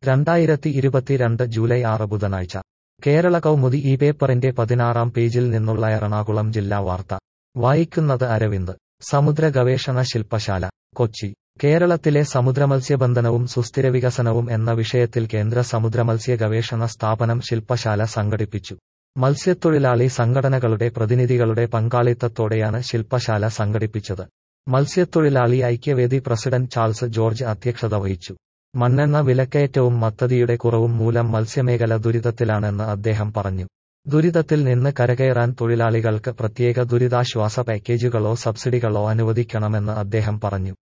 രണ്ടായിരത്തി ഇരുപത്തിരണ്ട് ജൂലൈ ആറ് ബുധനാഴ്ച കേരള കൗമുദി ഈ പേപ്പറിന്റെ പതിനാറാം പേജിൽ നിന്നുള്ള എറണാകുളം ജില്ലാ വാർത്ത വായിക്കുന്നത് അരവിന്ദ് സമുദ്ര ഗവേഷണ ശില്പശാല കൊച്ചി കേരളത്തിലെ സമുദ്രമത്സ്യബന്ധനവും സുസ്ഥിര വികസനവും എന്ന വിഷയത്തിൽ കേന്ദ്ര സമുദ്രമത്സ്യ ഗവേഷണ സ്ഥാപനം ശില്പശാല സംഘടിപ്പിച്ചു മത്സ്യത്തൊഴിലാളി സംഘടനകളുടെ പ്രതിനിധികളുടെ പങ്കാളിത്തത്തോടെയാണ് ശില്പശാല സംഘടിപ്പിച്ചത് മത്സ്യത്തൊഴിലാളി ഐക്യവേദി പ്രസിഡന്റ് ചാൾസ് ജോർജ് അധ്യക്ഷത വഹിച്ചു മണ്ണെണ്ണ വിലക്കയറ്റവും മത്തതിയുടെ കുറവും മൂലം മത്സ്യമേഖല ദുരിതത്തിലാണെന്ന് അദ്ദേഹം പറഞ്ഞു ദുരിതത്തിൽ നിന്ന് കരകയറാൻ തൊഴിലാളികൾക്ക് പ്രത്യേക ദുരിതാശ്വാസ പാക്കേജുകളോ സബ്സിഡികളോ അനുവദിക്കണമെന്ന് അദ്ദേഹം പറഞ്ഞു